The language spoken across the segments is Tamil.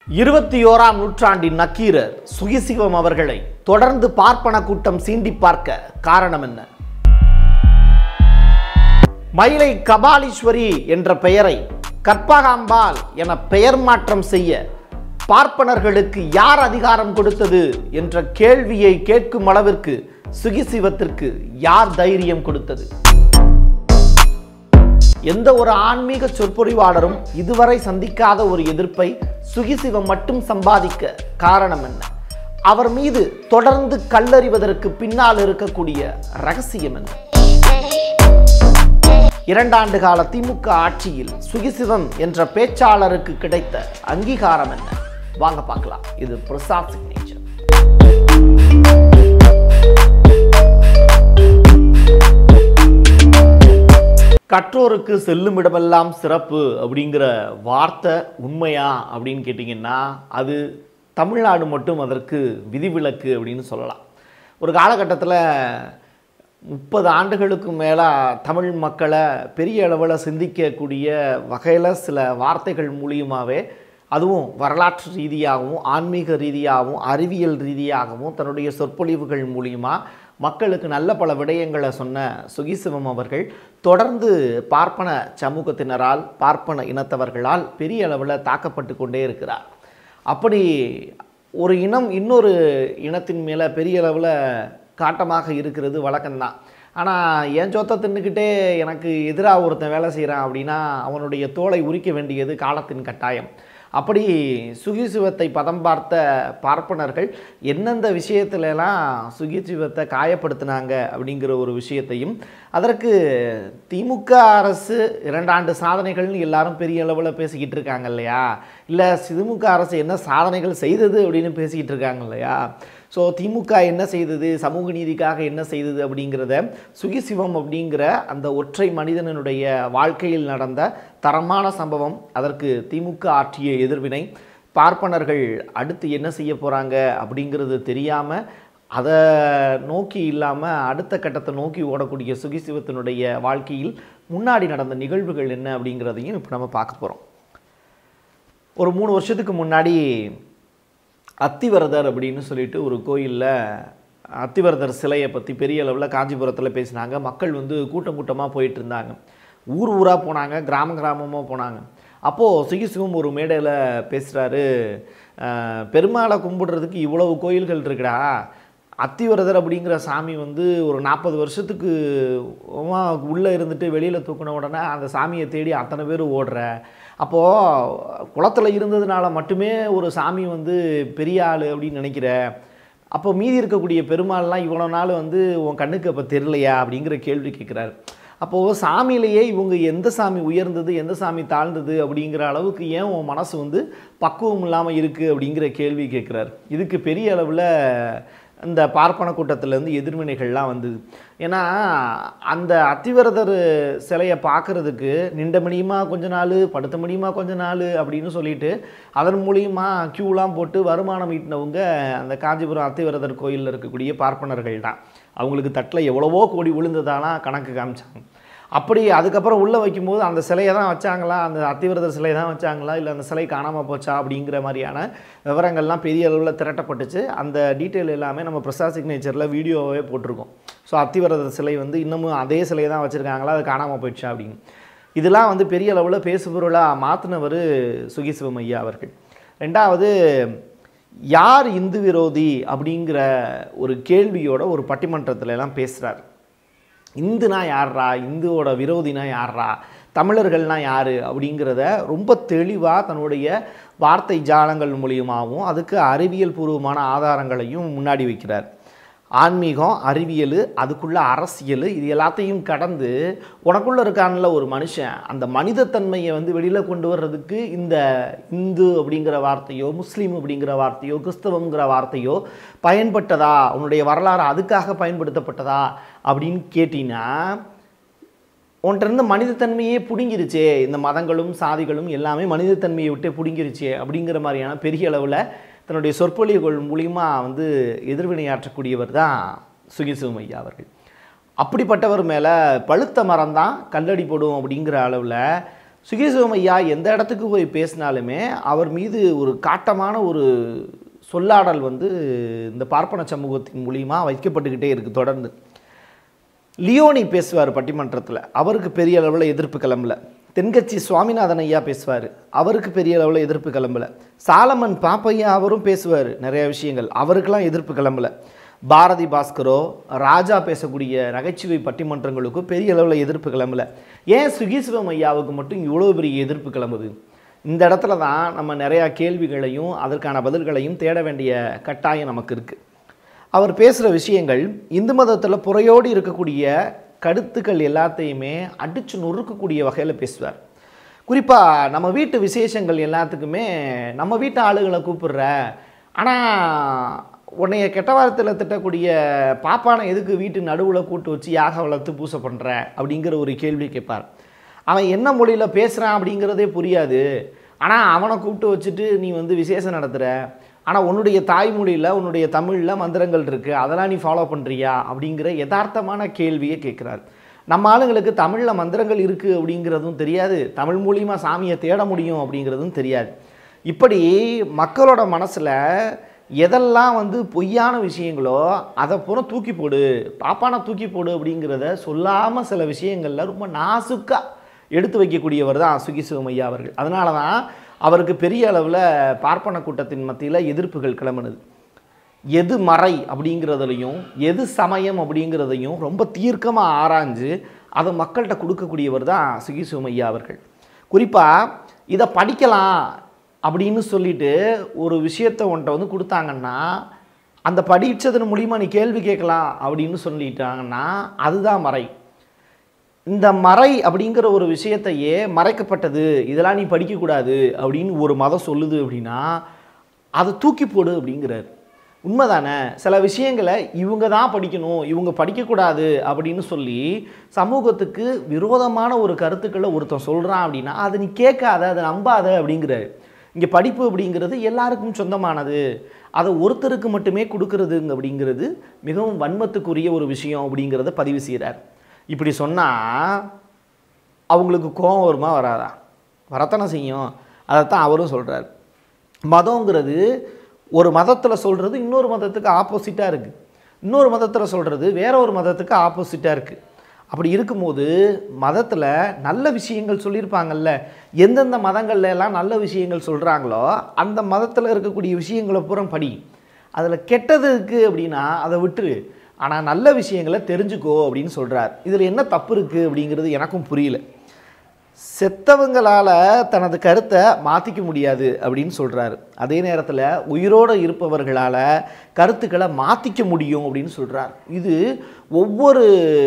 இருபத்தி ஓராம் நூற்றாண்டின் நக்கீரர் சுகிசிவம் அவர்களை தொடர்ந்து பார்ப்பன கூட்டம் சீண்டி பார்க்க காரணம் என்ன மயிலை கபாலீஸ்வரி என்ற பெயரை கற்பகாம்பாள் என பெயர் மாற்றம் செய்ய பார்ப்பனர்களுக்கு யார் அதிகாரம் கொடுத்தது என்ற கேள்வியை கேட்கும் அளவிற்கு சுகிசிவத்திற்கு யார் தைரியம் கொடுத்தது எந்த ஒரு ஆன்மீக சொற்பொழிவாளரும் இதுவரை சந்திக்காத ஒரு எதிர்ப்பை சுகிசிவம் மட்டும் சம்பாதிக்க காரணம் என்ன அவர் மீது தொடர்ந்து கல்லறிவதற்கு பின்னால் இருக்கக்கூடிய ரகசியம் என்ன இரண்டாண்டு கால திமுக ஆட்சியில் சுகிசிவம் என்ற பேச்சாளருக்கு கிடைத்த அங்கீகாரம் என்ன வாங்க பார்க்கலாம் இது பிரசாத் சிக்னேச்சர் கற்றோருக்கு செல்லும் இடமெல்லாம் சிறப்பு அப்படிங்கிற வார்த்தை உண்மையா அப்படின்னு கேட்டிங்கன்னா அது தமிழ்நாடு மட்டும் அதற்கு விதிவிலக்கு அப்படின்னு சொல்லலாம் ஒரு காலகட்டத்தில் முப்பது ஆண்டுகளுக்கு மேலே தமிழ் மக்களை பெரிய அளவில் சிந்திக்கக்கூடிய வகையில் சில வார்த்தைகள் மூலியமாகவே அதுவும் வரலாற்று ரீதியாகவும் ஆன்மீக ரீதியாகவும் அறிவியல் ரீதியாகவும் தன்னுடைய சொற்பொழிவுகள் மூலியமாக மக்களுக்கு நல்ல பல விடயங்களை சொன்ன சுகிசிவம் அவர்கள் தொடர்ந்து பார்ப்பன சமூகத்தினரால் பார்ப்பன இனத்தவர்களால் பெரிய அளவில் தாக்கப்பட்டு கொண்டே இருக்கிறார் அப்படி ஒரு இனம் இன்னொரு இனத்தின் மேலே பெரிய அளவில் காட்டமாக இருக்கிறது வழக்கம்தான் ஆனால் என் சொத்தை தின்னுக்கிட்டே எனக்கு எதிராக ஒருத்தன் வேலை செய்கிறான் அப்படின்னா அவனுடைய தோலை உரிக்க வேண்டியது காலத்தின் கட்டாயம் அப்படி சுகிசிவத்தை பதம் பார்த்த பார்ப்பனர்கள் எந்தெந்த விஷயத்துலலாம் சுகிசிவத்தை காயப்படுத்தினாங்க அப்படிங்கிற ஒரு விஷயத்தையும் அதற்கு திமுக அரசு இரண்டாண்டு சாதனைகள்னு எல்லாரும் பெரிய அளவில் பேசிக்கிட்டு இருக்காங்க இல்லையா இல்லை திமுக அரசு என்ன சாதனைகள் செய்தது அப்படின்னு பேசிக்கிட்டு இருக்காங்க இல்லையா ஸோ திமுக என்ன செய்தது சமூக நீதிக்காக என்ன செய்தது அப்படிங்கிறத சுகிசிவம் அப்படிங்கிற அந்த ஒற்றை மனிதனுடைய வாழ்க்கையில் நடந்த தரமான சம்பவம் அதற்கு திமுக ஆற்றிய எதிர்வினை பார்ப்பனர்கள் அடுத்து என்ன செய்ய போகிறாங்க அப்படிங்கிறது தெரியாமல் அதை நோக்கி இல்லாமல் அடுத்த கட்டத்தை நோக்கி ஓடக்கூடிய சுகிசிவத்தினுடைய வாழ்க்கையில் முன்னாடி நடந்த நிகழ்வுகள் என்ன அப்படிங்கிறதையும் இப்போ நம்ம பார்க்க போகிறோம் ஒரு மூணு வருஷத்துக்கு முன்னாடி அத்திவரதர் அப்படின்னு சொல்லிட்டு ஒரு கோயிலில் அத்திவரதர் சிலையை பற்றி பெரிய அளவில் காஞ்சிபுரத்தில் பேசினாங்க மக்கள் வந்து கூட்டம் கூட்டமாக போயிட்டு இருந்தாங்க ஊர் ஊராக போனாங்க கிராம கிராமமாக போனாங்க அப்போது சுகிசிவம் ஒரு மேடையில் பேசுகிறாரு பெருமாளை கும்பிடுறதுக்கு இவ்வளவு கோயில்கள் இருக்குடா அத்திவரதர் அப்படிங்கிற சாமி வந்து ஒரு நாற்பது வருஷத்துக்கு உள்ளே இருந்துட்டு வெளியில் தூக்கின உடனே அந்த சாமியை தேடி அத்தனை பேர் ஓடுற அப்போது குளத்தில் இருந்ததுனால மட்டுமே ஒரு சாமி வந்து பெரிய ஆள் அப்படின்னு நினைக்கிற அப்போ மீதி இருக்கக்கூடிய பெருமாள்லாம் இவ்வளோ நாள் வந்து உன் கண்ணுக்கு அப்போ தெரிலையா அப்படிங்கிற கேள்வி கேட்குறாரு அப்போது சாமியிலேயே இவங்க எந்த சாமி உயர்ந்தது எந்த சாமி தாழ்ந்தது அப்படிங்கிற அளவுக்கு ஏன் உன் மனசு வந்து பக்குவம் இல்லாமல் இருக்குது அப்படிங்கிற கேள்வி கேட்குறாரு இதுக்கு பெரிய அளவில் இந்த பார்ப்பன கூட்டத்திலேருந்து எதிர்வினைகள்லாம் வந்தது ஏன்னா அந்த அத்திவரதர் சிலையை பார்க்குறதுக்கு நின்ற முடியுமா கொஞ்ச நாள் படுத்த முடியுமா கொஞ்ச நாள் அப்படின்னு சொல்லிட்டு அதன் மூலியமாக க்யூலாம் போட்டு வருமானம் ஈட்டினவங்க அந்த காஞ்சிபுரம் அத்திவரதர் கோயிலில் இருக்கக்கூடிய பார்ப்பனர்கள் தான் அவங்களுக்கு தட்டில் எவ்வளவோ கோடி விழுந்ததாலாம் கணக்கு காமிச்சாங்க அப்படி அதுக்கப்புறம் உள்ளே வைக்கும்போது அந்த சிலையை தான் வச்சாங்களா அந்த அத்திவிரதர் சிலையை தான் வச்சாங்களா இல்லை அந்த சிலை காணாமல் போச்சா அப்படிங்கிற மாதிரியான விவரங்கள்லாம் பெரிய அளவில் திரட்டப்பட்டுச்சு அந்த டீட்டெயில் எல்லாமே நம்ம பிரசாத் சிக்னேச்சரில் வீடியோவே போட்டிருக்கோம் ஸோ அத்திவரதர் சிலை வந்து இன்னமும் அதே சிலையை தான் வச்சுருக்காங்களா அது காணாமல் போயிடுச்சா அப்படின்னு இதெல்லாம் வந்து பெரிய அளவில் பேசுபொருளாக மாற்றினவர் சுகிசிவம் ஐயா அவர்கள் ரெண்டாவது யார் இந்து விரோதி அப்படிங்கிற ஒரு கேள்வியோட ஒரு பட்டிமன்றத்துல எல்லாம் பேசுகிறார் இந்துனா யார்ரா இந்துவோட விரோதினா யார்ரா தமிழர்கள்னா யார் அப்படிங்கிறத ரொம்ப தெளிவாக தன்னுடைய வார்த்தை ஜாலங்கள் மூலியமாகவும் அதுக்கு அறிவியல் பூர்வமான ஆதாரங்களையும் முன்னாடி வைக்கிறார் ஆன்மீகம் அறிவியல் அதுக்குள்ள அரசியல் இது எல்லாத்தையும் கடந்து உனக்குள்ளே இருக்கான்ல ஒரு மனுஷன் அந்த மனிதத்தன்மையை வந்து வெளியில் கொண்டு வர்றதுக்கு இந்த இந்து அப்படிங்கிற வார்த்தையோ முஸ்லீம் அப்படிங்கிற வார்த்தையோ கிறிஸ்தவங்கிற வார்த்தையோ பயன்பட்டதா உன்னுடைய வரலாறு அதுக்காக பயன்படுத்தப்பட்டதா அப்படின்னு கேட்டிங்கன்னா உன்கிட்ட இருந்த மனிதத்தன்மையே பிடுங்கிருச்சே இந்த மதங்களும் சாதிகளும் எல்லாமே மனிதத்தன்மையை விட்டு பிடுங்கிருச்சே அப்படிங்கிற மாதிரியான பெரிய அளவில் தன்னுடைய சொற்பொழிவுகள் மூலிமா வந்து எதிர்வினையாற்றக்கூடியவர் தான் சுகிசிவம் ஐயா அவர்கள் அப்படிப்பட்டவர் மேலே பழுத்த மரம் தான் கல்லடி போடும் அப்படிங்கிற அளவில் சுகிசிவம் ஐயா எந்த இடத்துக்கு போய் பேசினாலுமே அவர் மீது ஒரு காட்டமான ஒரு சொல்லாடல் வந்து இந்த பார்ப்பன சமூகத்தின் மூலியமா வைக்கப்பட்டுக்கிட்டே இருக்குது தொடர்ந்து லியோனி பேசுவார் பட்டிமன்றத்தில் அவருக்கு பெரிய அளவில் எதிர்ப்பு கிளம்பல தென்கட்சி சுவாமிநாதன் ஐயா பேசுவார் அவருக்கு பெரிய அளவில் எதிர்ப்பு கிளம்பல சாலமன் பாப்பையா அவரும் பேசுவார் நிறைய விஷயங்கள் அவருக்கெல்லாம் எதிர்ப்பு கிளம்பல பாரதி பாஸ்கரோ ராஜா பேசக்கூடிய நகைச்சுவை பட்டிமன்றங்களுக்கும் பெரிய அளவில் எதிர்ப்பு கிளம்பல ஏன் சுகீஸ்வரம் ஐயாவுக்கு மட்டும் இவ்வளோ பெரிய எதிர்ப்பு கிளம்புது இந்த இடத்துல தான் நம்ம நிறையா கேள்விகளையும் அதற்கான பதில்களையும் தேட வேண்டிய கட்டாயம் நமக்கு இருக்குது அவர் பேசுகிற விஷயங்கள் இந்து மதத்தில் புறையோடு இருக்கக்கூடிய கருத்துக்கள் எல்லாத்தையுமே அடித்து நொறுக்கக்கூடிய வகையில் பேசுவார் குறிப்பாக நம்ம வீட்டு விசேஷங்கள் எல்லாத்துக்குமே நம்ம வீட்டு ஆளுகளை கூப்பிடுற ஆனால் உன்னைய கெட்ட வாரத்தில் திட்டக்கூடிய பாப்பானை எதுக்கு வீட்டு நடுவில் கூட்டு வச்சு யாக வளர்த்து பூசை பண்ணுற அப்படிங்கிற ஒரு கேள்வி கேட்பார் அவன் என்ன மொழியில் பேசுகிறான் அப்படிங்கிறதே புரியாது ஆனால் அவனை கூப்பிட்டு வச்சுட்டு நீ வந்து விசேஷம் நடத்துகிற ஆனால் உன்னுடைய தாய்மொழியில் உன்னுடைய தமிழில் மந்திரங்கள் இருக்குது அதெல்லாம் நீ ஃபாலோ பண்ணுறியா அப்படிங்கிற யதார்த்தமான கேள்வியை கேட்குறாரு நம்ம ஆளுங்களுக்கு தமிழில் மந்திரங்கள் இருக்குது அப்படிங்கிறதும் தெரியாது தமிழ் மூலியமாக சாமியை தேட முடியும் அப்படிங்கிறதும் தெரியாது இப்படி மக்களோட மனசில் எதெல்லாம் வந்து பொய்யான விஷயங்களோ அதை பூரா தூக்கி போடு பாப்பானை தூக்கி போடு அப்படிங்கிறத சொல்லாமல் சில விஷயங்களில் ரொம்ப நாசுக்காக எடுத்து வைக்கக்கூடியவர் தான் சுகி சிவமையா அவர்கள் அதனால தான் அவருக்கு பெரிய அளவில் பார்ப்பன கூட்டத்தின் மத்தியில் எதிர்ப்புகள் கிளம்புனது எது மறை அப்படிங்கிறதுலையும் எது சமயம் அப்படிங்கிறதையும் ரொம்ப தீர்க்கமாக ஆராய்ஞ்சு அதை மக்கள்கிட்ட கொடுக்கக்கூடியவர் தான் சுகி சிவமையா அவர்கள் குறிப்பாக இதை படிக்கலாம் அப்படின்னு சொல்லிட்டு ஒரு விஷயத்தை உன்ட்ட வந்து கொடுத்தாங்கன்னா அந்த படித்ததன் மூலிமா நீ கேள்வி கேட்கலாம் அப்படின்னு சொல்லிட்டாங்கன்னா அதுதான் மறை இந்த மறை அப்படிங்கிற ஒரு விஷயத்தையே மறைக்கப்பட்டது இதெல்லாம் நீ படிக்கக்கூடாது அப்படின்னு ஒரு மதம் சொல்லுது அப்படின்னா அதை தூக்கி போடு அப்படிங்கிறார் உண்மைதானே சில விஷயங்களை இவங்க தான் படிக்கணும் இவங்க படிக்கக்கூடாது அப்படின்னு சொல்லி சமூகத்துக்கு விரோதமான ஒரு கருத்துக்களை ஒருத்தன் சொல்கிறான் அப்படின்னா அதை நீ கேட்காத அதை நம்பாத அப்படிங்கிறாரு இங்கே படிப்பு அப்படிங்கிறது எல்லாருக்கும் சொந்தமானது அதை ஒருத்தருக்கு மட்டுமே கொடுக்கறதுங்க அப்படிங்கிறது மிகவும் வன்மத்துக்குரிய ஒரு விஷயம் அப்படிங்கிறத பதிவு செய்கிறார் இப்படி சொன்னால் அவங்களுக்கு கோபம் வருமா வராதா வரத்தானே செய்யும் அதைத்தான் அவரும் சொல்கிறார் மதங்கிறது ஒரு மதத்தில் சொல்கிறது இன்னொரு மதத்துக்கு ஆப்போசிட்டாக இருக்குது இன்னொரு மதத்தில் சொல்கிறது வேற ஒரு மதத்துக்கு ஆப்போசிட்டாக இருக்குது அப்படி இருக்கும்போது மதத்தில் நல்ல விஷயங்கள் சொல்லியிருப்பாங்கல்ல எந்தெந்த மதங்கள்ல எல்லாம் நல்ல விஷயங்கள் சொல்கிறாங்களோ அந்த மதத்தில் இருக்கக்கூடிய விஷயங்களை பூரா படி அதில் கெட்டது இருக்குது அப்படின்னா அதை விட்டுரு ஆனால் நல்ல விஷயங்களை தெரிஞ்சுக்கோ அப்படின்னு சொல்கிறார் இதில் என்ன தப்பு இருக்குது அப்படிங்கிறது எனக்கும் புரியல செத்தவங்களால் தனது கருத்தை மாற்றிக்க முடியாது அப்படின்னு சொல்கிறாரு அதே நேரத்தில் உயிரோடு இருப்பவர்களால் கருத்துக்களை மாற்றிக்க முடியும் அப்படின்னு சொல்கிறார் இது ஒவ்வொரு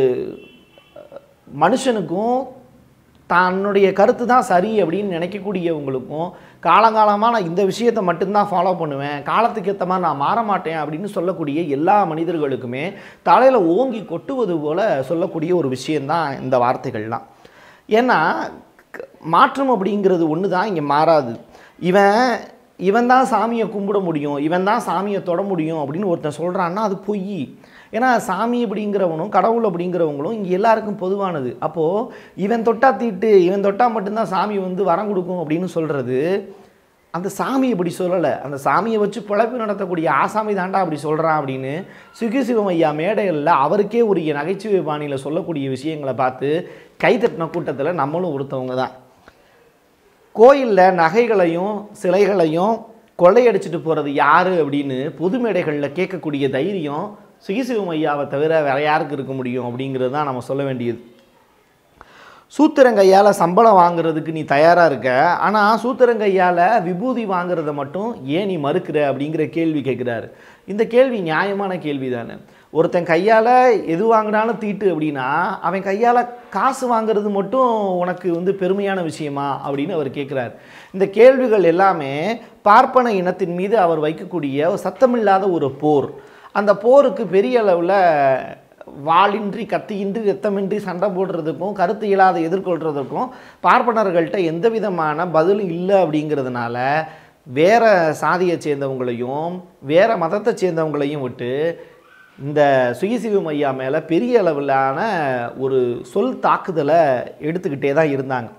மனுஷனுக்கும் தன்னுடைய கருத்து தான் சரி அப்படின்னு நினைக்கக்கூடியவங்களுக்கும் காலங்காலமாக நான் இந்த விஷயத்தை மட்டும்தான் ஃபாலோ பண்ணுவேன் காலத்துக்கு ஏற்ற மாதிரி நான் மாற மாட்டேன் அப்படின்னு சொல்லக்கூடிய எல்லா மனிதர்களுக்குமே தலையில் ஓங்கி கொட்டுவது போல சொல்லக்கூடிய ஒரு விஷயந்தான் இந்த வார்த்தைகள்லாம் ஏன்னா க- மாற்றம் அப்படிங்கிறது ஒன்று தான் இங்கே மாறாது இவன் இவன் தான் சாமியை கும்பிட முடியும் இவன் தான் சாமியை தொட முடியும் அப்படின்னு ஒருத்தன் சொல்கிறான்னா அது பொய் ஏன்னா சாமி அப்படிங்கிறவனும் கடவுள் அப்படிங்கிறவங்களும் இங்கே எல்லாருக்கும் பொதுவானது அப்போது இவன் தொட்டா தீட்டு இவன் தொட்டா மட்டும்தான் சாமி வந்து வரம் கொடுக்கும் அப்படின்னு சொல்கிறது அந்த சாமி இப்படி சொல்லலை அந்த சாமியை வச்சு பிழைப்பு நடத்தக்கூடிய ஆசாமி தாண்டா அப்படி சொல்கிறான் அப்படின்னு சுகிசிவம் ஐயா மேடைகளில் அவருக்கே உரிய நகைச்சுவை பாணியில் சொல்லக்கூடிய விஷயங்களை பார்த்து கைதட்டின கூட்டத்தில் நம்மளும் ஒருத்தவங்க தான் கோயிலில் நகைகளையும் சிலைகளையும் கொள்ளையடிச்சிட்டு போகிறது யார் அப்படின்னு பொது மேடைகளில் கேட்கக்கூடிய தைரியம் சுகிசிவம் ஐயாவை தவிர வேற யாருக்கு இருக்க முடியும் அப்படிங்கிறது தான் நம்ம சொல்ல வேண்டியது சூத்திரங்கையால் சம்பளம் வாங்குறதுக்கு நீ தயாராக இருக்க ஆனால் சூத்திரங்கையால் விபூதி வாங்குறத மட்டும் ஏன் நீ மறுக்கிற அப்படிங்கிற கேள்வி கேட்குறாரு இந்த கேள்வி நியாயமான கேள்வி தானே ஒருத்தன் கையால் எது வாங்கினாலும் தீட்டு அப்படின்னா அவன் கையால் காசு வாங்குறது மட்டும் உனக்கு வந்து பெருமையான விஷயமா அப்படின்னு அவர் கேட்குறார் இந்த கேள்விகள் எல்லாமே பார்ப்பன இனத்தின் மீது அவர் வைக்கக்கூடிய ஒரு சத்தமில்லாத ஒரு போர் அந்த போருக்கு பெரிய அளவில் வாளின்றி கத்தியின்றி ரத்தமின்றி சண்டை போடுறதுக்கும் கருத்து இல்லாத எதிர்கொள்கிறதுக்கும் பார்ப்பனர்கள்ட்ட எந்த விதமான பதிலும் இல்லை அப்படிங்கிறதுனால வேற சாதியை சேர்ந்தவங்களையும் வேற மதத்தை சேர்ந்தவங்களையும் விட்டு இந்த சுயசிவம் ஐயா மேலே பெரிய அளவிலான ஒரு சொல் தாக்குதலை எடுத்துக்கிட்டே தான் இருந்தாங்க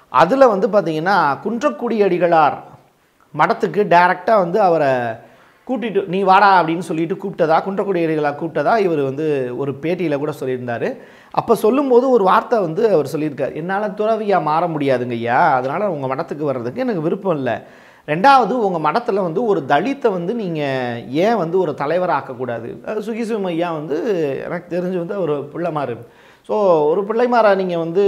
அதில் வந்து பார்த்தீங்கன்னா குன்றக்குடி அடிகளார் மடத்துக்கு டைரெக்டாக வந்து அவரை கூட்டிட்டு நீ வாடா அப்படின்னு சொல்லிட்டு கூப்பிட்டதா குன்றக்குடி அடிகளார் கூப்பிட்டதா இவர் வந்து ஒரு பேட்டியில் கூட சொல்லியிருந்தார் அப்போ சொல்லும்போது ஒரு வார்த்தை வந்து அவர் சொல்லியிருக்கார் என்னால் துறவியாக மாற முடியாதுங்க ஐயா அதனால் உங்கள் மடத்துக்கு வர்றதுக்கு எனக்கு விருப்பம் இல்லை ரெண்டாவது உங்கள் மடத்தில் வந்து ஒரு தலித்தை வந்து நீங்கள் ஏன் வந்து ஒரு தலைவராக்கக்கூடாது அது சுகிசிவம் ஐயா வந்து எனக்கு தெரிஞ்சு வந்து ஒரு பிள்ளைமாரு ஸோ ஒரு பிள்ளைமாரை நீங்கள் வந்து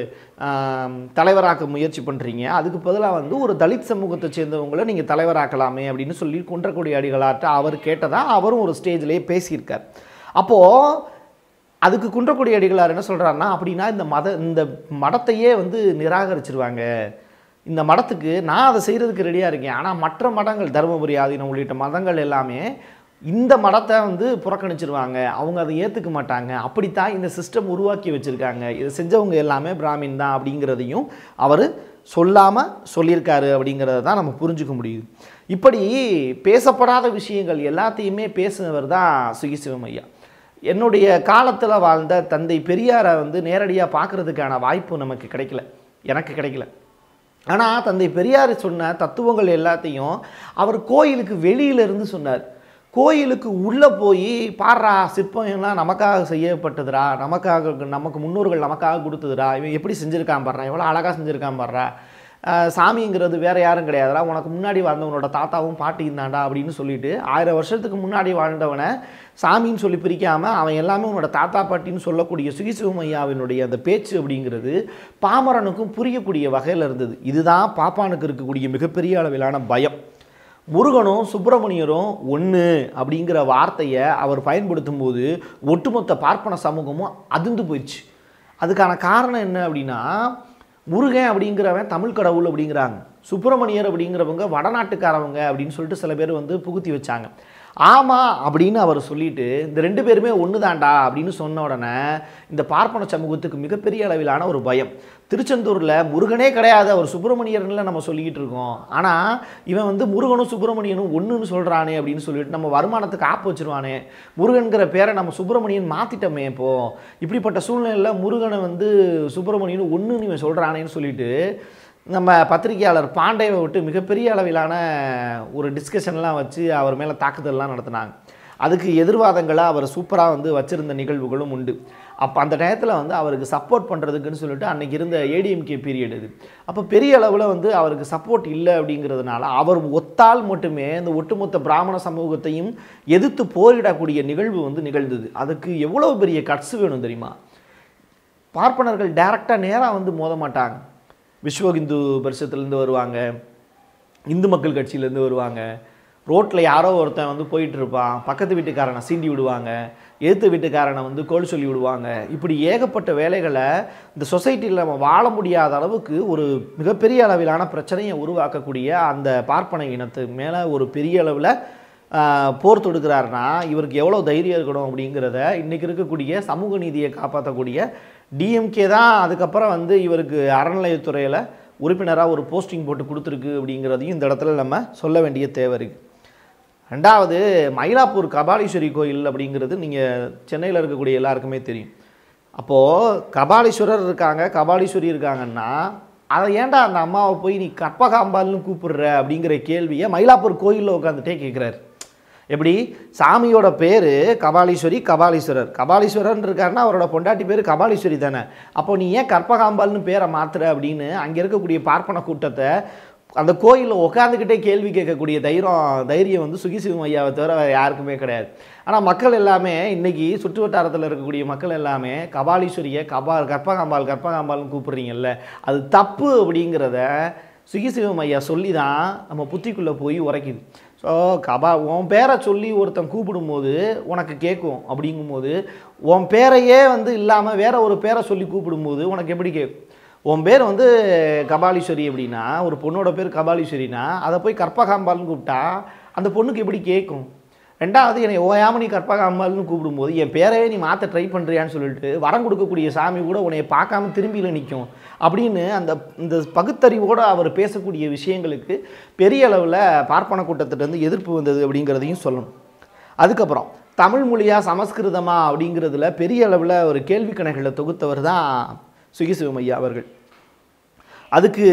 ஆம், தலைவராக்க முயற்சி பண்ணுறீங்க அதுக்கு பதிலாக வந்து ஒரு தலித் சமூகத்தை சேர்ந்தவங்கள நீங்கள் தலைவராக்கலாமே அப்படின்னு சொல்லி குன்றக்குடி அடிகளார்ட்ட அவர் கேட்டதா அவரும் ஒரு ஸ்டேஜ்லேயே பேசியிருக்கார் அப்போது அதுக்கு குன்றக்குடி அடிகளார் என்ன சொல்கிறாருன்னா அப்படின்னா இந்த மத இந்த மடத்தையே வந்து நிராகரிச்சிருவாங்க இந்த மடத்துக்கு நான் அதை செய்கிறதுக்கு ரெடியாக இருக்கேன் ஆனால் மற்ற மடங்கள் தருமபுரி ஆதீனம் உள்ளிட்ட மதங்கள் எல்லாமே இந்த மடத்தை வந்து புறக்கணிச்சிருவாங்க அவங்க அதை ஏற்றுக்க மாட்டாங்க அப்படித்தான் இந்த சிஸ்டம் உருவாக்கி வச்சுருக்காங்க இதை செஞ்சவங்க எல்லாமே பிராமின் தான் அப்படிங்கிறதையும் அவர் சொல்லாமல் சொல்லியிருக்காரு அப்படிங்கிறத தான் நம்ம புரிஞ்சுக்க முடியுது இப்படி பேசப்படாத விஷயங்கள் எல்லாத்தையுமே பேசினவர் தான் சுகிசிவம் ஐயா என்னுடைய காலத்தில் வாழ்ந்த தந்தை பெரியாரை வந்து நேரடியாக பார்க்குறதுக்கான வாய்ப்பு நமக்கு கிடைக்கல எனக்கு கிடைக்கல ஆனால் தந்தை பெரியார் சொன்ன தத்துவங்கள் எல்லாத்தையும் அவர் கோயிலுக்கு வெளியில இருந்து சொன்னார் கோயிலுக்கு உள்ளே போய் பாடுறா சிற்பம் எல்லாம் நமக்காக செய்யப்பட்டதுடா நமக்காக நமக்கு முன்னோர்கள் நமக்காக கொடுத்ததுடா இவன் எப்படி செஞ்சுருக்கான் பாடுறான் எவ்வளோ அழகாக செஞ்சுருக்கான் பாடுறா ஆஹ் சாமிங்கிறது வேற யாரும் கிடையாதுடா உனக்கு முன்னாடி வாழ்ந்தவனோட தாத்தாவும் பாட்டியும் தாண்டா அப்படின்னு சொல்லிட்டு ஆயிரம் வருஷத்துக்கு முன்னாடி வாழ்ந்தவனை சாமின்னு சொல்லி பிரிக்காம அவன் எல்லாமே உன்னோட தாத்தா பாட்டின்னு சொல்லக்கூடிய சுகிசிவம் ஐயாவினுடைய அந்த பேச்சு அப்படிங்கிறது பாமரனுக்கும் புரியக்கூடிய வகையில் இருந்தது இதுதான் பாப்பானுக்கு இருக்கக்கூடிய மிகப்பெரிய அளவிலான பயம் முருகனும் சுப்பிரமணியரும் ஒன்று அப்படிங்கிற வார்த்தையை அவர் பயன்படுத்தும் போது ஒட்டுமொத்த பார்ப்பன சமூகமும் அதிர்ந்து போயிடுச்சு அதுக்கான காரணம் என்ன அப்படின்னா முருகன் அப்படிங்கிறவன் தமிழ் கடவுள் அப்படிங்கிறாங்க சுப்பிரமணியர் அப்படிங்கிறவங்க வடநாட்டுக்காரவங்க அப்படின்னு சொல்லிட்டு சில பேர் வந்து புகுத்தி வச்சாங்க ஆமாம் அப்படின்னு அவர் சொல்லிட்டு இந்த ரெண்டு பேருமே ஒன்று தாண்டா அப்படின்னு சொன்ன உடனே இந்த பார்ப்பன சமூகத்துக்கு மிகப்பெரிய அளவிலான ஒரு பயம் திருச்செந்தூரில் முருகனே கிடையாது அவர் சுப்பிரமணியர்ல நம்ம சொல்லிக்கிட்டு இருக்கோம் ஆனால் இவன் வந்து முருகனும் சுப்பிரமணியனும் ஒன்றுன்னு சொல்கிறானே அப்படின்னு சொல்லிட்டு நம்ம வருமானத்துக்கு ஆப்பு வச்சிருவானே முருகன்கிற பேரை நம்ம சுப்பிரமணியன் மாற்றிட்டோமே இப்போ இப்படிப்பட்ட சூழ்நிலையில் முருகனை வந்து சுப்பிரமணியன் ஒன்றுன்னு இவன் சொல்கிறானேன்னு சொல்லிட்டு நம்ம பத்திரிகையாளர் பாண்டேவை விட்டு மிகப்பெரிய அளவிலான ஒரு டிஸ்கஷன்லாம் வச்சு அவர் மேலே தாக்குதல்லாம் நடத்தினாங்க அதுக்கு எதிர்வாதங்களாக அவர் சூப்பராக வந்து வச்சிருந்த நிகழ்வுகளும் உண்டு அப்போ அந்த டயத்தில் வந்து அவருக்கு சப்போர்ட் பண்ணுறதுக்குன்னு சொல்லிட்டு அன்னைக்கு இருந்த ஏடிஎம்கே பீரியட் இது அப்போ பெரிய அளவில் வந்து அவருக்கு சப்போர்ட் இல்லை அப்படிங்கிறதுனால அவர் ஒத்தால் மட்டுமே இந்த ஒட்டுமொத்த பிராமண சமூகத்தையும் எதிர்த்து போரிடக்கூடிய நிகழ்வு வந்து நிகழ்ந்தது அதுக்கு எவ்வளோ பெரிய கட்ஸ் வேணும் தெரியுமா பார்ப்பனர்கள் டைரெக்டாக நேராக வந்து மோத மாட்டாங்க விஸ்வ இந்து பரிஷத்துலேருந்து வருவாங்க இந்து மக்கள் கட்சியிலேருந்து வருவாங்க ரோட்டில் யாரோ ஒருத்தன் வந்து போயிட்டு இருப்பான் பக்கத்து வீட்டுக்காரனை சீண்டி விடுவாங்க எதிர்த்து வீட்டுக்காரனை வந்து கோல் சொல்லி விடுவாங்க இப்படி ஏகப்பட்ட வேலைகளை இந்த சொசைட்டியில் நம்ம வாழ முடியாத அளவுக்கு ஒரு மிகப்பெரிய அளவிலான பிரச்சனையை உருவாக்கக்கூடிய அந்த பார்ப்பன இனத்து மேலே ஒரு பெரிய அளவில் ஆஹ், போர் தொடுக்கிறாருன்னா இவருக்கு எவ்வளோ தைரியம் இருக்கணும் அப்படிங்கிறத இன்றைக்கி இருக்கக்கூடிய சமூக நீதியை காப்பாற்றக்கூடிய டிஎம்கே தான் அதுக்கப்புறம் வந்து இவருக்கு அறநிலையத்துறையில் உறுப்பினராக ஒரு போஸ்டிங் போட்டு கொடுத்துருக்கு அப்படிங்கிறதையும் இந்த இடத்துல நம்ம சொல்ல வேண்டிய தேவை இருக்குது ரெண்டாவது மயிலாப்பூர் கபாலீஸ்வரி கோயில் அப்படிங்கிறது நீங்கள் சென்னையில் இருக்கக்கூடிய எல்லாருக்குமே தெரியும் அப்போது கபாலீஸ்வரர் இருக்காங்க கபாலீஸ்வரி இருக்காங்கன்னா அதை ஏன்டா அந்த அம்மாவை போய் நீ கற்பகாம்பால்னு கூப்பிடுற அப்படிங்கிற கேள்வியை மயிலாப்பூர் கோயிலில் உட்காந்துட்டே கேட்குறாரு எப்படி சாமியோட பேர் கபாலீஸ்வரி கபாலீஸ்வரர் கபாலீஸ்வரர் இருக்காருன்னா அவரோட பொண்டாட்டி பேர் கபாலீஸ்வரி தானே அப்போ நீ ஏன் கற்பகாம்பால்னு பேரை மாத்துற அப்படின்னு அங்கே இருக்கக்கூடிய பார்ப்பன கூட்டத்தை அந்த கோயிலில் உட்காந்துக்கிட்டே கேள்வி கேட்கக்கூடிய தைரியம் தைரியம் வந்து சுகிசிவம் ஐயாவை தவிர வேறு யாருக்குமே கிடையாது ஆனால் மக்கள் எல்லாமே இன்னைக்கு சுற்று வட்டாரத்தில் இருக்கக்கூடிய மக்கள் எல்லாமே கபாலீஸ்வரியை கபா கற்பகாம்பாள் கற்பகாம்பால்னு கூப்பிடுறீங்கல்ல அது தப்பு அப்படிங்கிறத சுகிசிவம் ஐயா சொல்லி தான் நம்ம புத்திக்குள்ளே போய் உரைக்குது ஸோ கபா உன் பேரை சொல்லி ஒருத்தன் கூப்பிடும்போது உனக்கு கேட்கும் அப்படிங்கும்போது உன் பேரையே வந்து இல்லாமல் வேற ஒரு பேரை சொல்லி கூப்பிடும்போது உனக்கு எப்படி கேட்கும் உன் பேர் வந்து கபாலீஸ்வரி அப்படின்னா ஒரு பொண்ணோட பேர் கபாலீஸ்வரினா அதை போய் கற்பகாம்பால்னு கூப்பிட்டா அந்த பொண்ணுக்கு எப்படி கேட்கும் ரெண்டாவது என்னை ஓயாம நீ கற்பகாம்பால்னு கூப்பிடும்போது என் பேரையே நீ மாற்ற ட்ரை பண்ணுறியான்னு சொல்லிட்டு வரம் கொடுக்கக்கூடிய சாமி கூட உன்னை பார்க்காம திரும்பியில் நிற்கும் அப்படின்னு அந்த இந்த பகுத்தறிவோடு அவர் பேசக்கூடிய விஷயங்களுக்கு பெரிய அளவில் பார்ப்பன கூட்டத்திட்டேருந்து எதிர்ப்பு வந்தது அப்படிங்கிறதையும் சொல்லணும் அதுக்கப்புறம் தமிழ் மொழியா சமஸ்கிருதமா அப்படிங்கிறதுல பெரிய அளவில் ஒரு கேள்வி கணைகளை தொகுத்தவர் தான் சுகிசிவம் ஐயா அவர்கள் அதுக்கு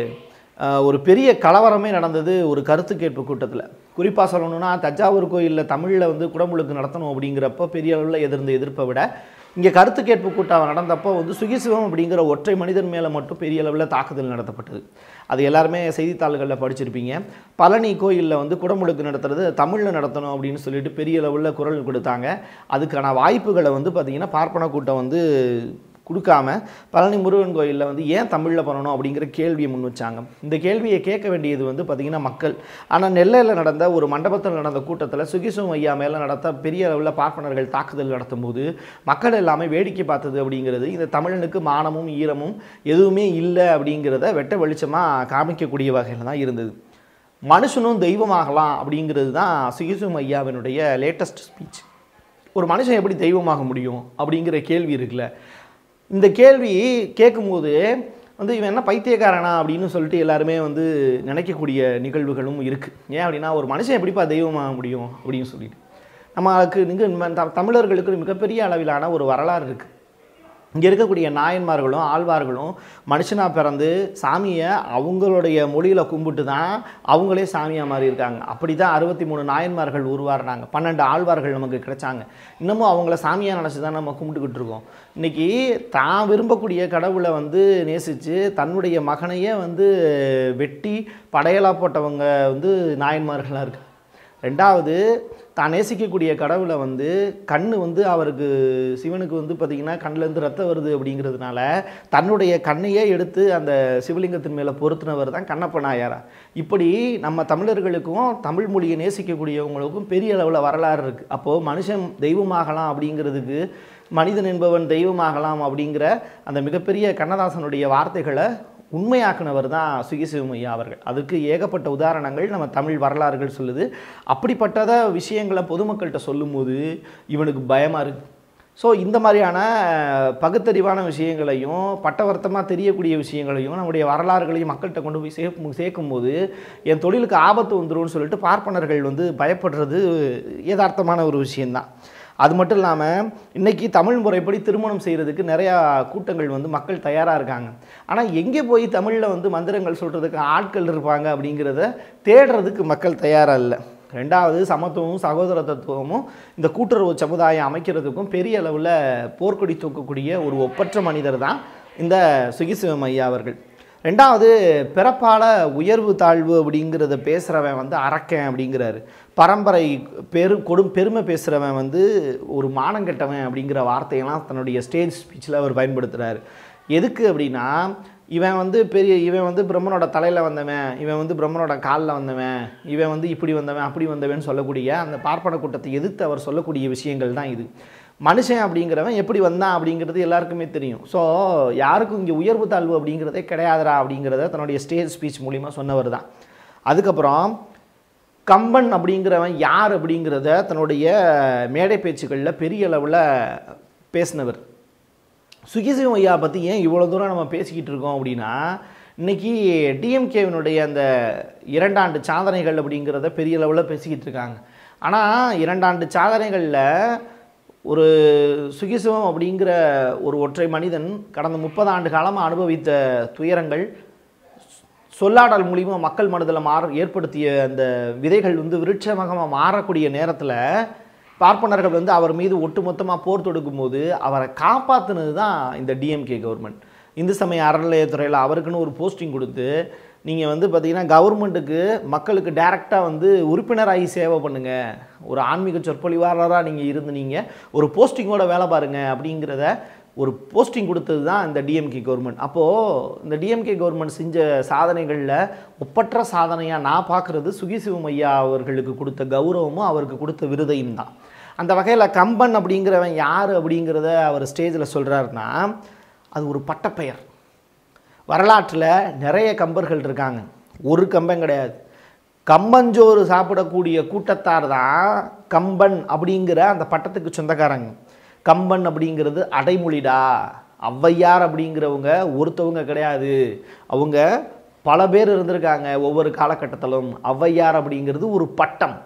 அஹ், ஒரு பெரிய கலவரமே நடந்தது ஒரு கருத்து கேட்பு கூட்டத்தில் குறிப்பாக சொல்லணும்னா தஞ்சாவூர் கோயிலில் தமிழில் வந்து குடமுழுக்கு நடத்தணும் அப்படிங்கிறப்ப பெரிய அளவில் எதிர்ந்த எதிர்ப்பை விட இங்கே கருத்து கேட்பு கூட்டம் நடந்தப்போ வந்து சுகிசிவம் அப்படிங்கிற ஒற்றை மனிதன் மேலே மட்டும் பெரிய அளவில் தாக்குதல் நடத்தப்பட்டது அது எல்லாருமே செய்தித்தாள்களில் படிச்சிருப்பீங்க பழனி கோயிலில் வந்து குடமுழுக்கு நடத்துறது தமிழில் நடத்தணும் அப்படின்னு சொல்லிட்டு பெரிய அளவில் குரல் கொடுத்தாங்க அதுக்கான வாய்ப்புகளை வந்து பார்த்திங்கன்னா பார்ப்பன கூட்டம் வந்து கொடுக்காம பழனி முருகன் கோயிலில் வந்து ஏன் தமிழில் பண்ணணும் அப்படிங்கிற கேள்வியை முன் வச்சாங்க இந்த கேள்வியை கேட்க வேண்டியது வந்து பார்த்திங்கன்னா மக்கள் ஆனால் நெல்லையில் நடந்த ஒரு மண்டபத்தில் நடந்த கூட்டத்தில் சுகிசும் ஐயா மேலே நடத்த பெரிய அளவில் பார்ப்பனர்கள் தாக்குதல் நடத்தும் போது மக்கள் எல்லாமே வேடிக்கை பார்த்தது அப்படிங்கிறது இந்த தமிழனுக்கு மானமும் ஈரமும் எதுவுமே இல்லை அப்படிங்கிறத வெட்ட வெளிச்சமாக காமிக்கக்கூடிய வகையில் தான் இருந்தது மனுஷனும் தெய்வமாகலாம் அப்படிங்கிறது தான் சுகிசும் ஐயாவினுடைய லேட்டஸ்ட் ஸ்பீச் ஒரு மனுஷன் எப்படி தெய்வமாக முடியும் அப்படிங்கிற கேள்வி இருக்குல்ல இந்த கேள்வி கேட்கும்போது வந்து இவன் என்ன பைத்தியக்காரனா அப்படின்னு சொல்லிட்டு எல்லாருமே வந்து நினைக்கக்கூடிய நிகழ்வுகளும் இருக்குது ஏன் அப்படின்னா ஒரு மனுஷன் எப்படிப்பா தெய்வமாக முடியும் அப்படின்னு சொல்லிட்டு நம்மளுக்கு நீங்கள் தமிழர்களுக்கு மிகப்பெரிய அளவிலான ஒரு வரலாறு இருக்குது இங்கே இருக்கக்கூடிய நாயன்மார்களும் ஆழ்வார்களும் மனுஷனாக பிறந்து சாமியை அவங்களுடைய மொழியில் கும்பிட்டு தான் அவங்களே சாமியாக மாறி இருக்காங்க அப்படி தான் அறுபத்தி மூணு நாயன்மார்கள் உருவாருனாங்க பன்னெண்டு ஆழ்வார்கள் நமக்கு கிடைச்சாங்க இன்னமும் அவங்கள சாமியாக நினச்சி தான் நம்ம கும்பிட்டுக்கிட்டு இருக்கோம் இன்றைக்கி தான் விரும்பக்கூடிய கடவுளை வந்து நேசித்து தன்னுடைய மகனையே வந்து வெட்டி படையலாக போட்டவங்க வந்து நாயன்மார்களாக இருக்காங்க ரெண்டாவது தான் நேசிக்கக்கூடிய கடவுளை வந்து கண் வந்து அவருக்கு சிவனுக்கு வந்து பார்த்திங்கன்னா கண்ணிலேருந்து ரத்தம் வருது அப்படிங்கிறதுனால தன்னுடைய கண்ணையே எடுத்து அந்த சிவலிங்கத்தின் மேலே பொருத்தினவர் தான் கண்ணப்ப நாயாரா இப்படி நம்ம தமிழர்களுக்கும் தமிழ் மொழியை நேசிக்கக்கூடியவங்களுக்கும் பெரிய அளவில் வரலாறு இருக்குது அப்போது மனுஷன் தெய்வமாகலாம் அப்படிங்கிறதுக்கு மனிதன் என்பவன் தெய்வமாகலாம் அப்படிங்கிற அந்த மிகப்பெரிய கண்ணதாசனுடைய வார்த்தைகளை உண்மையாக்குனவர் தான் சுகிசிவமையா அவர்கள் அதுக்கு ஏகப்பட்ட உதாரணங்கள் நம்ம தமிழ் வரலாறுகள் சொல்லுது அப்படிப்பட்டத விஷயங்களை பொதுமக்கள்கிட்ட சொல்லும்போது இவனுக்கு பயமாக இருக்குது ஸோ இந்த மாதிரியான பகுத்தறிவான விஷயங்களையும் பட்டவர்த்தமாக தெரியக்கூடிய விஷயங்களையும் நம்முடைய வரலாறுகளையும் மக்கள்கிட்ட கொண்டு போய் சேர்க்கும் சேர்க்கும்போது என் தொழிலுக்கு ஆபத்து வந்துரும்னு சொல்லிட்டு பார்ப்பனர்கள் வந்து பயப்படுறது யதார்த்தமான ஒரு விஷயந்தான் அது மட்டும் இல்லாமல் இன்றைக்கி தமிழ் முறைப்படி திருமணம் செய்கிறதுக்கு நிறையா கூட்டங்கள் வந்து மக்கள் தயாராக இருக்காங்க ஆனால் எங்கே போய் தமிழில் வந்து மந்திரங்கள் சொல்கிறதுக்கு ஆட்கள் இருப்பாங்க அப்படிங்கிறத தேடுறதுக்கு மக்கள் தயாராக இல்லை ரெண்டாவது சமத்துவமும் சகோதர தத்துவமும் இந்த கூட்டுறவு சமுதாயம் அமைக்கிறதுக்கும் பெரிய அளவில் போர்க்கொடி தூக்கக்கூடிய ஒரு ஒப்பற்ற மனிதர் தான் இந்த சுகிசிவம் ஐயா அவர்கள் ரெண்டாவது பிறப்பால உயர்வு தாழ்வு அப்படிங்கிறத பேசுகிறவன் வந்து அரக்கன் அப்படிங்கிறாரு பரம்பரை பெரு கொடும் பெருமை பேசுகிறவன் வந்து ஒரு மானங்கெட்டவன் அப்படிங்கிற வார்த்தையெல்லாம் தன்னுடைய ஸ்டேஜ் ஸ்பீச்சில் அவர் பயன்படுத்துகிறாரு எதுக்கு அப்படின்னா இவன் வந்து பெரிய இவன் வந்து பிரம்மனோட தலையில் வந்தவன் இவன் வந்து பிரம்மனோட காலில் வந்தவன் இவன் வந்து இப்படி வந்தவன் அப்படி வந்தவன் சொல்லக்கூடிய அந்த பார்ப்பன கூட்டத்தை எதிர்த்து அவர் சொல்லக்கூடிய விஷயங்கள் தான் இது மனுஷன் அப்படிங்கிறவன் எப்படி வந்தான் அப்படிங்கிறது எல்லாருக்குமே தெரியும் ஸோ யாருக்கும் இங்கே உயர்வு தாழ்வு அப்படிங்கிறதே கிடையாதுடா அப்படிங்கிறத தன்னுடைய ஸ்டேஜ் ஸ்பீச் மூலிமா சொன்னவர் தான் அதுக்கப்புறம் கம்பன் அப்படிங்கிறவன் யார் அப்படிங்கிறத தன்னுடைய மேடை பேச்சுக்களில் பெரிய அளவில் பேசினவர் சுகிசிவம் ஐயா பற்றி ஏன் இவ்வளோ தூரம் நம்ம பேசிக்கிட்டு இருக்கோம் அப்படின்னா இன்றைக்கி டிஎம்கேவினுடைய அந்த இரண்டாண்டு சாதனைகள் அப்படிங்கிறத பெரிய லெவலில் பேசிக்கிட்டு இருக்காங்க ஆனால் இரண்டாண்டு சாதனைகளில் ஒரு சுகிசிவம் அப்படிங்கிற ஒரு ஒற்றை மனிதன் கடந்த முப்பது ஆண்டு காலமாக அனுபவித்த துயரங்கள் சொல்லாடல் மூலிமா மக்கள் மனதில் மாற ஏற்படுத்திய அந்த விதைகள் வந்து விருட்சமாக மாறக்கூடிய நேரத்தில் பார்ப்பனர்கள் வந்து அவர் மீது ஒட்டுமொத்தமாக போர் தொடுக்கும்போது அவரை காப்பாற்றினது தான் இந்த டிஎம்கே கவர்மெண்ட் இந்து சமய அறநிலையத்துறையில் அவருக்குன்னு ஒரு போஸ்டிங் கொடுத்து நீங்கள் வந்து பார்த்தீங்கன்னா கவர்மெண்ட்டுக்கு மக்களுக்கு டைரெக்டாக வந்து உறுப்பினராகி சேவை பண்ணுங்கள் ஒரு ஆன்மீக சொற்பொழிவாளராக நீங்கள் இருந்து நீங்கள் ஒரு போஸ்டிங்கோட வேலை பாருங்கள் அப்படிங்கிறத ஒரு போஸ்டிங் கொடுத்தது தான் இந்த டிஎம்கே கவர்மெண்ட் அப்போது இந்த டிஎம்கே கவர்மெண்ட் செஞ்ச சாதனைகளில் ஒப்பற்ற சாதனையாக நான் பார்க்குறது சுகிசிவம் ஐயா அவர்களுக்கு கொடுத்த கௌரவமும் அவருக்கு கொடுத்த விருதையும் தான் அந்த வகையில் கம்பன் அப்படிங்கிறவன் யார் அப்படிங்கிறத அவர் ஸ்டேஜில் சொல்கிறாருன்னா அது ஒரு பட்டப்பெயர் வரலாற்றில் நிறைய கம்பர்கள் இருக்காங்க ஒரு கம்பன் கிடையாது கம்பஞ்சோறு சாப்பிடக்கூடிய கூட்டத்தார் தான் கம்பன் அப்படிங்கிற அந்த பட்டத்துக்கு சொந்தக்காரங்க கம்பன் அப்படிங்கிறது அடைமொழிடா ஔவையார் அப்படிங்கிறவங்க ஒருத்தவங்க கிடையாது அவங்க பல பேர் இருந்திருக்காங்க ஒவ்வொரு காலகட்டத்திலும் ஔவையார் அப்படிங்கிறது ஒரு பட்டம்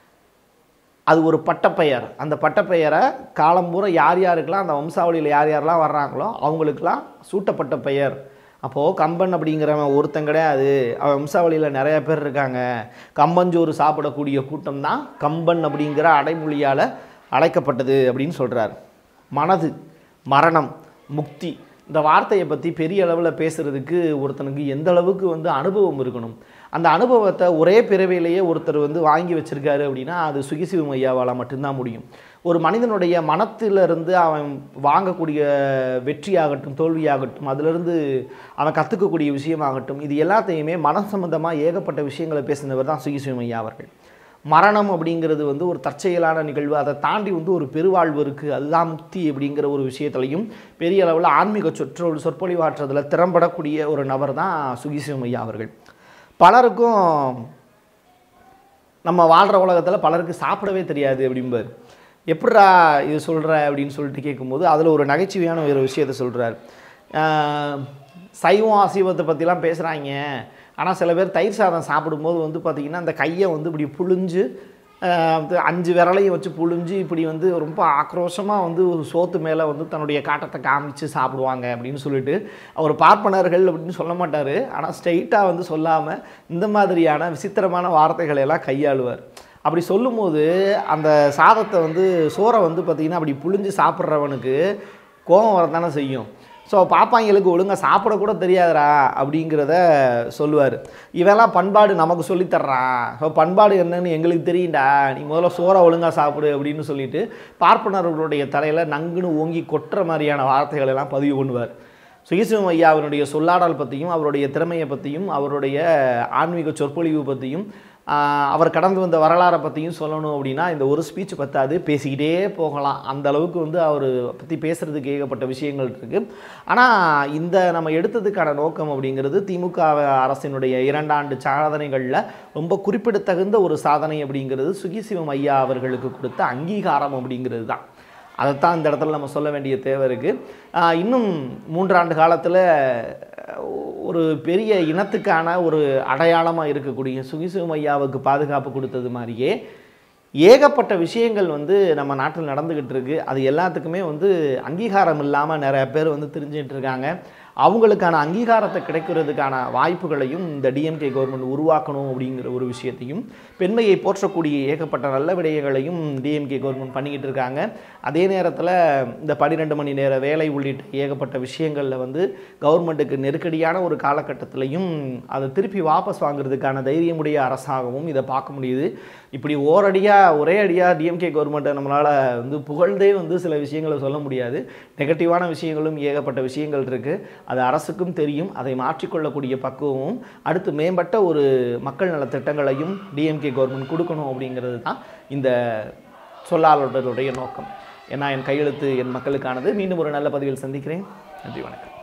அது ஒரு பட்டப்பெயர் அந்த பட்டப்பெயரை காலம் பூரா யார் யாருக்கெல்லாம் அந்த வம்சாவளியில் யார் யாரெல்லாம் வர்றாங்களோ அவங்களுக்கெல்லாம் சூட்டப்பட்ட பெயர் அப்போது கம்பன் அப்படிங்கிறவன் ஒருத்தன் கிடையாது அவன் வம்சாவளியில் நிறைய பேர் இருக்காங்க கம்பஞ்சோறு சாப்பிடக்கூடிய கூட்டம் தான் கம்பன் அப்படிங்கிற அடைமொழியால் அழைக்கப்பட்டது அப்படின்னு சொல்கிறார் மனது மரணம் முக்தி இந்த வார்த்தையை பற்றி பெரிய அளவில் பேசுகிறதுக்கு ஒருத்தனுக்கு எந்த அளவுக்கு வந்து அனுபவம் இருக்கணும் அந்த அனுபவத்தை ஒரே பிறவிலேயே ஒருத்தர் வந்து வாங்கி வச்சிருக்காரு அப்படின்னா அது சுகிசிவம் ஐயாவால் மட்டும்தான் முடியும் ஒரு மனிதனுடைய மனத்திலிருந்து அவன் வாங்கக்கூடிய வெற்றியாகட்டும் தோல்வியாகட்டும் அதிலிருந்து அவன் கற்றுக்கக்கூடிய விஷயமாகட்டும் இது எல்லாத்தையுமே மனம் சம்பந்தமாக ஏகப்பட்ட விஷயங்களை பேசினவர் தான் சுகிசிவம் ஐயா அவர்கள் மரணம் அப்படிங்கிறது வந்து ஒரு தற்செயலான நிகழ்வு அதை தாண்டி வந்து ஒரு பெருவாழ்வு இருக்குது அதுதான் முக்தி அப்படிங்கிற ஒரு விஷயத்துலையும் பெரிய அளவில் ஆன்மீக சொற்றொழு சொற்பொழிவாற்றுறதுல திறம்படக்கூடிய ஒரு நபர் தான் சுகிசிவம் ஐயா அவர்கள் பலருக்கும் நம்ம வாழ்கிற உலகத்தில் பலருக்கு சாப்பிடவே தெரியாது அப்படிம்பார் எப்படிடா இது சொல்கிற அப்படின்னு சொல்லிட்டு கேட்கும்போது அதில் ஒரு நகைச்சுவையான ஒரு விஷயத்தை சொல்கிறார் சைவம் அசைவத்தை பற்றிலாம் பேசுகிறாங்க ஆனால் சில பேர் தயிர் சாதம் சாப்பிடும்போது வந்து பார்த்திங்கன்னா அந்த கையை வந்து இப்படி புழிஞ்சு ஆஹ் வந்து அஞ்சு விரலையும் வச்சு புழிஞ்சு இப்படி வந்து ரொம்ப ஆக்ரோஷமாக வந்து ஒரு சோத்து மேலே வந்து தன்னுடைய காட்டத்தை காமிச்சு சாப்பிடுவாங்க அப்படின்னு சொல்லிட்டு அவர் பார்ப்பனர்கள் அப்படின்னு சொல்ல மாட்டார் ஆனால் ஸ்ட்ரெயிட்டாக வந்து சொல்லாமல் இந்த மாதிரியான விசித்திரமான வார்த்தைகளை எல்லாம் கையாளுவார் அப்படி சொல்லும்போது அந்த சாதத்தை வந்து சோறை வந்து பார்த்திங்கன்னா அப்படி புழிஞ்சு சாப்பிட்றவனுக்கு கோபம் வரத்தானே செய்யும் ஸோ பாப்பாங்களுக்கு ஒழுங்காக சாப்பிடக்கூட தெரியாதுடா அப்படிங்கிறத சொல்லுவார் இவெல்லாம் பண்பாடு நமக்கு சொல்லித்தர்றான் ஸோ பண்பாடு என்னன்னு எங்களுக்கு தெரியும்டா நீ முதல்ல சோறை ஒழுங்காக சாப்பிடு அப்படின்னு சொல்லிட்டு பார்ப்பனர்களுடைய தலையில் நங்குன்னு ஓங்கி கொட்டுற மாதிரியான வார்த்தைகளை எல்லாம் பதிவு பண்ணுவார் சுகிசிவம் ஐயா அவருடைய சொல்லாடல் பற்றியும் அவருடைய திறமையை பற்றியும் அவருடைய ஆன்மீக சொற்பொழிவு பற்றியும் ஆஹ், அவர் கடந்து வந்த வரலாறை பற்றியும் சொல்லணும் அப்படின்னா இந்த ஒரு ஸ்பீச் பத்தாது பேசிக்கிட்டே போகலாம் அந்த அளவுக்கு வந்து அவர் பற்றி பேசுகிறதுக்கு ஏகப்பட்ட விஷயங்கள் இருக்குது ஆனால் இந்த நம்ம எடுத்ததுக்கான நோக்கம் அப்படிங்கிறது திமுக அரசினுடைய இரண்டாண்டு சாதனைகளில் ரொம்ப குறிப்பிடத்தகுந்த ஒரு சாதனை அப்படிங்கிறது சுகிசிவம் ஐயா அவர்களுக்கு கொடுத்த அங்கீகாரம் அப்படிங்கிறது தான் அதைத்தான் இந்த இடத்துல நம்ம சொல்ல வேண்டிய தேவை இருக்குது இன்னும் மூன்றாண்டு காலத்தில் ஒரு பெரிய இனத்துக்கான ஒரு அடையாளமாக இருக்கக்கூடிய சுகிசிவம் ஐயாவுக்கு பாதுகாப்பு கொடுத்தது மாதிரியே ஏகப்பட்ட விஷயங்கள் வந்து நம்ம நாட்டில் நடந்துக்கிட்டு இருக்கு அது எல்லாத்துக்குமே வந்து அங்கீகாரம் இல்லாமல் நிறைய பேர் வந்து தெரிஞ்சுட்டு இருக்காங்க அவங்களுக்கான அங்கீகாரத்தை கிடைக்கிறதுக்கான வாய்ப்புகளையும் இந்த டிஎம்கே கவர்மெண்ட் உருவாக்கணும் அப்படிங்கிற ஒரு விஷயத்தையும் பெண்மையை போற்றக்கூடிய ஏகப்பட்ட நல்ல விடயங்களையும் டிஎம்கே கவர்மெண்ட் பண்ணிக்கிட்டு இருக்காங்க அதே நேரத்தில் இந்த பன்னிரெண்டு மணி நேர வேலை உள்ளிட்ட ஏகப்பட்ட விஷயங்களில் வந்து கவர்மெண்ட்டுக்கு நெருக்கடியான ஒரு காலகட்டத்திலையும் அதை திருப்பி வாபஸ் வாங்குறதுக்கான தைரியமுடைய அரசாகவும் இதை பார்க்க முடியுது இப்படி ஓரடியாக ஒரே அடியாக டிஎம்கே கவர்மெண்ட்டை நம்மளால் வந்து புகழ்ந்தே வந்து சில விஷயங்களை சொல்ல முடியாது நெகட்டிவான விஷயங்களும் ஏகப்பட்ட விஷயங்கள் இருக்குது அது அரசுக்கும் தெரியும் அதை மாற்றிக்கொள்ளக்கூடிய பக்குவமும் அடுத்து மேம்பட்ட ஒரு மக்கள் நலத் திட்டங்களையும் டிஎம்கே கவர்மெண்ட் கொடுக்கணும் அப்படிங்கிறது தான் இந்த சொல்லாளர்களுடைய நோக்கம் ஏன்னா என் கையெழுத்து என் மக்களுக்கானது மீண்டும் ஒரு நல்ல பதிவில் சந்திக்கிறேன் நன்றி வணக்கம்